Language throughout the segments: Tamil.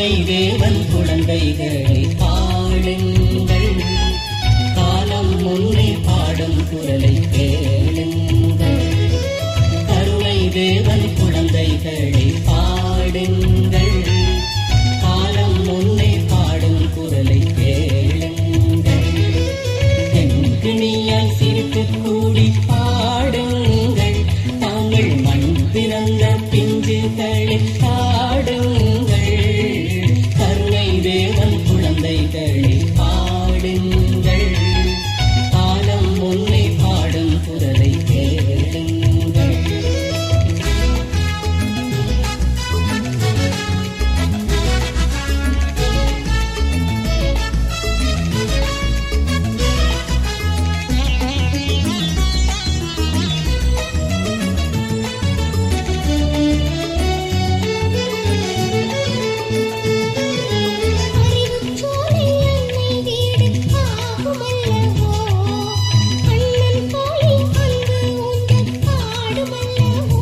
கருணை தேவன் குழந்தைகளை பாடுங்கள் காலம் முன்னே பாடும் குரலை கேளுங்கள் கருணை தேவன் குழந்தைகளை பாடுங்கள் காலம் முன்னே பாடும் குரலை கேளுங்கள் தென்கிணியாய் சிரித்து கூடி பாடுங்கள் தாங்கள் மண் பிறந்த பிஞ்சுகளை பாடுங்கள் கருணை தேவன் குழந்தைகளை பாடுங்கள் காலம் முன்னே பாடும் குரலை கேளுங்கள் அறிவுச்சோலை அன்னை வீடு ஆகுமல்லவோ அண்ணன் போலி அன்பு உந்தன் பாடுமல்லவோ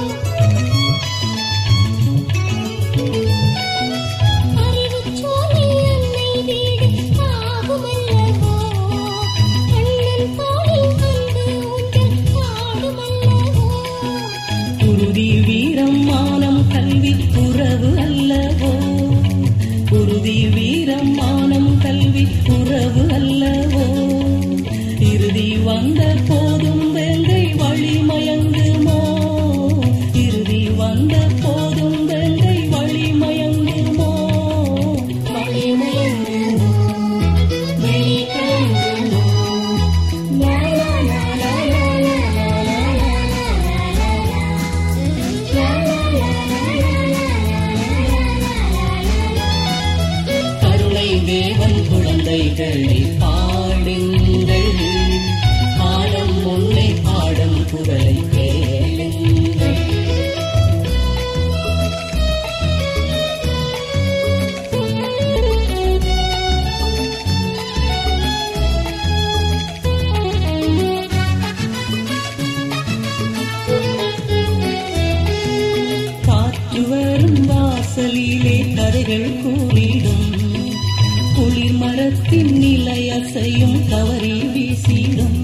அறிவுச்சோலை அன்னை வீடு ஆகுமல்லவோ அண்ணன் போலி அன்பு உந்தன் பாடுமல்லவோ உறுதி வீரம் மானம் கல்வி உறவு அல்லவோ உறுதி வீரம் மானம் கல்வி உறவு அல்லவோ இறுதி வந்த போதும் வேங்கை வழி மயங்குமோ இறுதி வந்த போதும் வேங்கை வழி மயங்குமோ வழி மயங்குமோ வெளி கலங்குமோ லா லா லா லா லா லா லா கருணை தேவன் குழந்தைகளை பாடுங்கள் காலம் முன்னை பாடும் குரலை கேளுங்கள் காற்று வரும் வாசலிலே கதைகள் கூறிடும் குளிர் மரத்தின் நிலை அசையும் கவரி வீசிடும்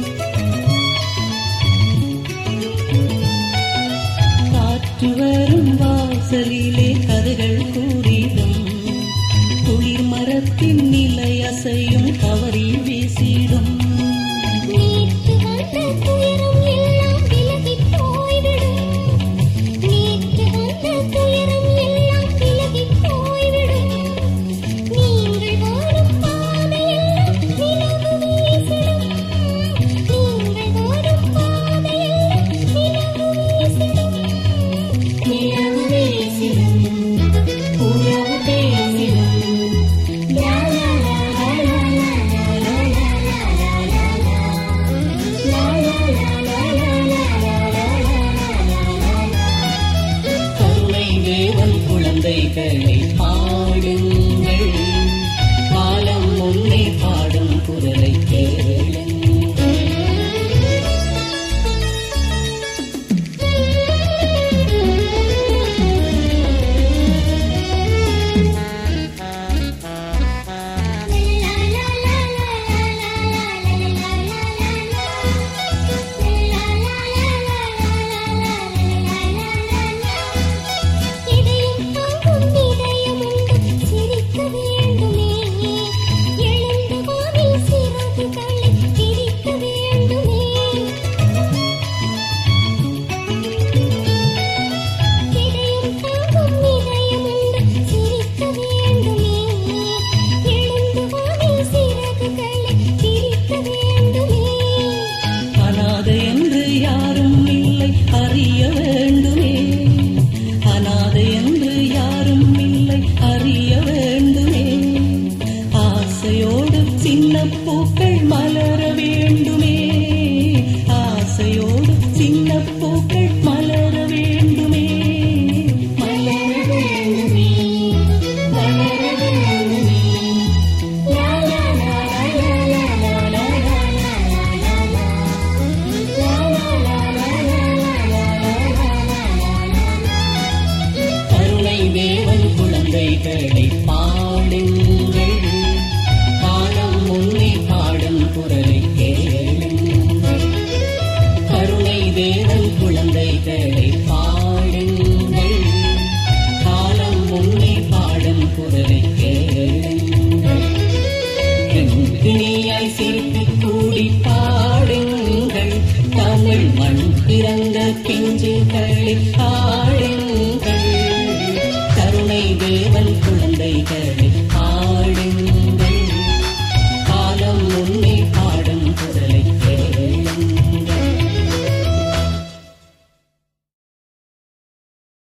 காற்று வரும் வாசலிலே கதைகள் கூறிடும் குளிர் மரத்தின் நிலை அசையும் கவரி வீசிடும் நேற்று வந்த துயரம் எல்லாம் விலகிப் போய்விடும் நேற்று வந்த துயரம் எல்லாம் விலகிப் போய்விடும் நீங்கள் வாழும் பாதையெல்லாம் நிலவு வீசிடும் நீங்கள் வாழும் பாதையெல்லாம் நிலவு வீசிடும் நிலவு வீசிடும் உறவு பேசிடும் லா லா லா லா லா லா லா லா லா லா கருணை தேவன் குழந்தைகளை பாடுங்கள் காலம் முன்னே பாடும் குரலை கேளுங்கள் இதயம் தாங்கும் இதயம் குழந்தைகளை பாடுங்கள்